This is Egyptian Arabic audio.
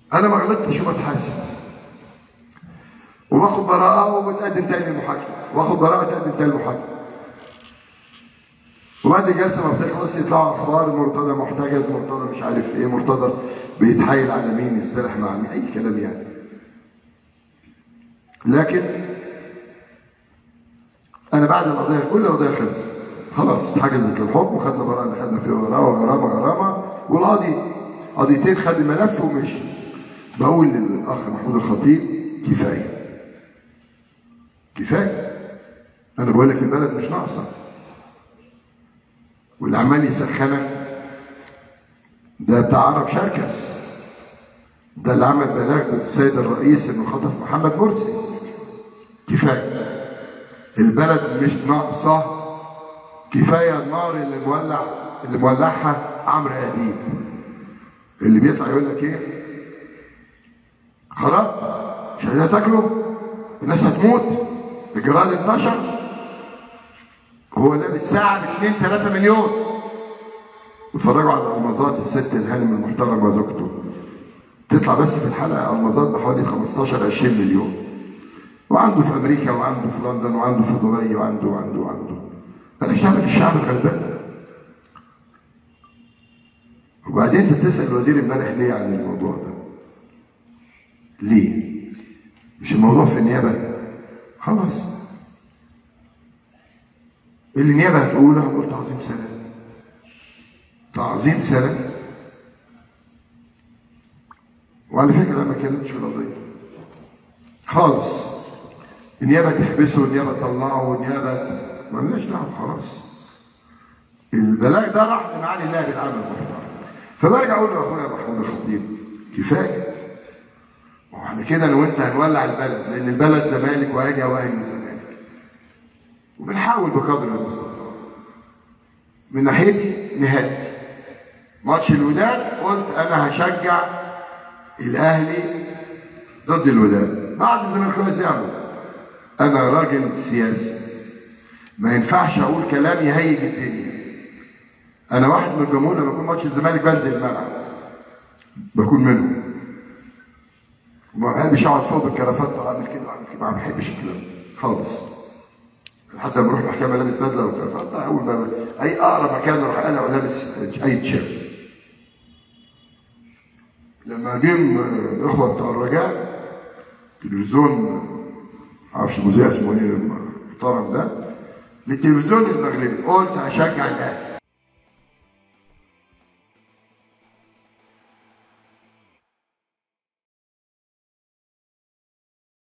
انا ما غلطتش وبتحاسب وباخد براءه وبتقدم تاني للمحاكمه واخد براءه وتقدم تاني للمحاكمه وبعد الجلسه ما بتخلص يطلعوا اخبار مرتضى محتجز مرتضى مش عارف ايه مرتضى بيتحايل على مين يصطلح مع مين اي كلام يعني لكن انا بعد القضيه كل القضيه خلصت خلاص اتحجزت للحكم وخدنا براءه اللي خدنا فيها براءه وغرامه غرامه والقاضي قضيتين خد الملف ومشي بقول للاخ محمود الخطيب كفايه كفايه انا بقول لك البلد مش ناقصه واللي عمال يسخنك ده بتاع عرب شركس ده اللي عمل بلاغ بالسيد الرئيس انه خطف محمد مرسي كفايه البلد مش ناقصه كفايه النار اللي مولع اللي مولعها عمرو اديب اللي بيطلع يقول لك ايه خلاص مش هتاكله الناس هتموت الجراد انتشر هو لابس ساعة ب 2 3 مليون واتفرجوا على المظات الست الهانم المحترمة وزوجته تطلع بس في الحلقة المظات بحوالي 15 20 مليون وعنده في أمريكا وعنده في لندن وعنده في دبي وعنده وعنده وعنده مالكش دعوة الشعب الغلبان وبعدين انت بتسأل الوزير امبارح ليه عن الموضوع ده؟ ليه؟ مش الموضوع في النيابة؟ خلاص اللي النيابه هتقوله هنقول تعظيم سلام تعظيم سلام وعلى فكره انا ما اتكلمتش في القضيه خالص النيابه تحبسه والنيابه تطلعه والنيابه مالناش دعوه خلاص البلاغ ده راح لمعالي النائب العام المحترم فبرجع اقول له اخويا محمود الخطيب كفايه واحنا كده انا وانت هنولع البلد لان البلد زمالك واهلي واهلي زمالك وبنحاول بقدر المستطاع من ناحيتي نهايتي ماتش الوداد قلت انا هشجع الاهلي ضد الوداد بعد الزمالكاويه زعلوا انا راجل سياسي ما ينفعش اقول كلام يهيج الدنيا انا واحد من الجمهور لما يكون ماتش الزمالك بنزل الملعب بكون منهم ما بحبش اقعد فوق بالكرافات واعمل كده واعمل كده ما بحبش الكلام ده خالص حتى لما اروح محكمه لابس بدله وكرافات اول ما اي اقرب مكان اروح انا ولابس اي تيشيرت لما جم الاخوه بتوع الرجاء تلفزيون معرفش المذيع اسمه ايه المحترم ده للتلفزيون المغربي قلت هشجع الاهلي